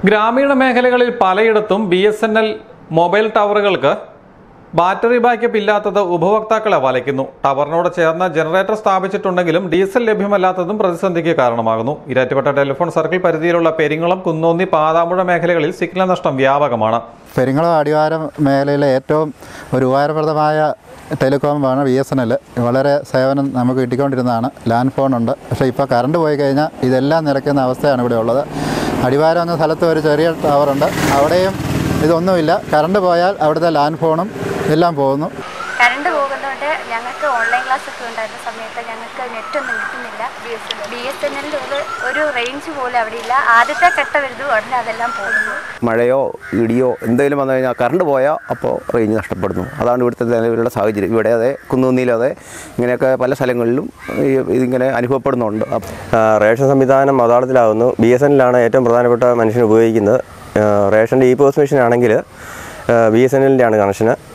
ഗ്രാമീണ മേഖലകളിൽ പലയിടത്തും B S N L mobile ടവറുകൾക്ക് ബാറ്ററി ബാക്കപ്പ് ഇല്ലാത്തത് ഉപഭോക്താക്കളെ വലയ്ക്കുന്നു ടവറിനോട് ചേർന്ന ജനറേറ്റർ സ്ഥാപിച്ചിട്ടുണ്ടെങ്കിലും ഡീസൽ ലഭ്യമല്ലാത്തതും പ്രതിസന്ധിക്ക് കാരണമാകുന്നു ഇരാറ്റുപേട്ട ടെലിഫോൺ സർക്കിൾ പരിധിയിലുള്ള പെരിങ്ങളം കുന്നോന്നി പാതാമ്പുഴ മേഖലകളിൽ സിഗ്നൽ നഷ്ടം വ്യാപകമാണ് പെരിങ്ങളം അടിവാര മേഖലയിലെ ഏറ്റവും ഒരു ഉപകാരപ്രദമായ ടെലികോമാണ് ബി എസ് എൻ എൽ വളരെ സേവനം നമുക്ക് കിട്ടിക്കൊണ്ടിരുന്നതാണ് ലാൻഡ് ഫോണുണ്ട് പക്ഷേ ഇപ്പോൾ കറണ്ട് പോയി കഴിഞ്ഞാൽ ഇതെല്ലാം നിരക്കുന്ന അവസ്ഥയാണ് ഇവിടെ ഉള്ളത് അടിവാരം എന്ന സ്ഥലത്ത് ഒരു ചെറിയ ടവറുണ്ട് അവിടെയും ഇതൊന്നുമില്ല കറണ്ട് പോയാൽ അവിടുത്തെ ലാൻഡ് ഫോണും എല്ലാം പോകുന്നു കറണ്ട് പോകുന്നതുകൊണ്ട് ഞങ്ങൾക്ക് ഓൺലൈൻ ക്ലാസ് ഒക്കെ ഉണ്ടായിരുന്ന സമയത്ത് ഞങ്ങൾക്ക് നെറ്റ് ഒന്നും കിട്ടുന്നില്ല ബി എസ് എൻ എല്ലിൽ ഒരു ഒരു റേഞ്ച് പോലും അവിടെ ഇല്ല ആദ്യത്തെ ഘട്ടം വരുന്നു ഉടനെ അതെല്ലാം പോകുന്നു മഴയോ ഇടിയോ എന്തെങ്കിലും വന്നു കഴിഞ്ഞാൽ കറണ്ട് പോയാൽ അപ്പോൾ റേഞ്ച് നഷ്ടപ്പെടുന്നു അതാണ് ഇവിടുത്തെ നിലവിലുള്ള സാഹചര്യം ഇവിടെ അതെ കുന്നുന്നിലും അതെ ഇങ്ങനെയൊക്കെ പല സ്ഥലങ്ങളിലും ഈ ഇതിങ്ങനെ അനുഭവപ്പെടുന്നുണ്ട് അപ്പ- ആ, റേഷൻ സംവിധാനം അവതാളത്തിലാകുന്നു ബി എസ് എൻ എല്ലാണ് ഏറ്റവും പ്രധാനപ്പെട്ട മനുഷ്യൻ ഉപയോഗിക്കുന്നത് ആ, റേഷൻ്റെ ഇ പോസ്റ്റ് മെഷീൻ ആണെങ്കിൽ ബി എസ് എൻ എല്ലിൻ്റെ ആണ് കണക്ഷന്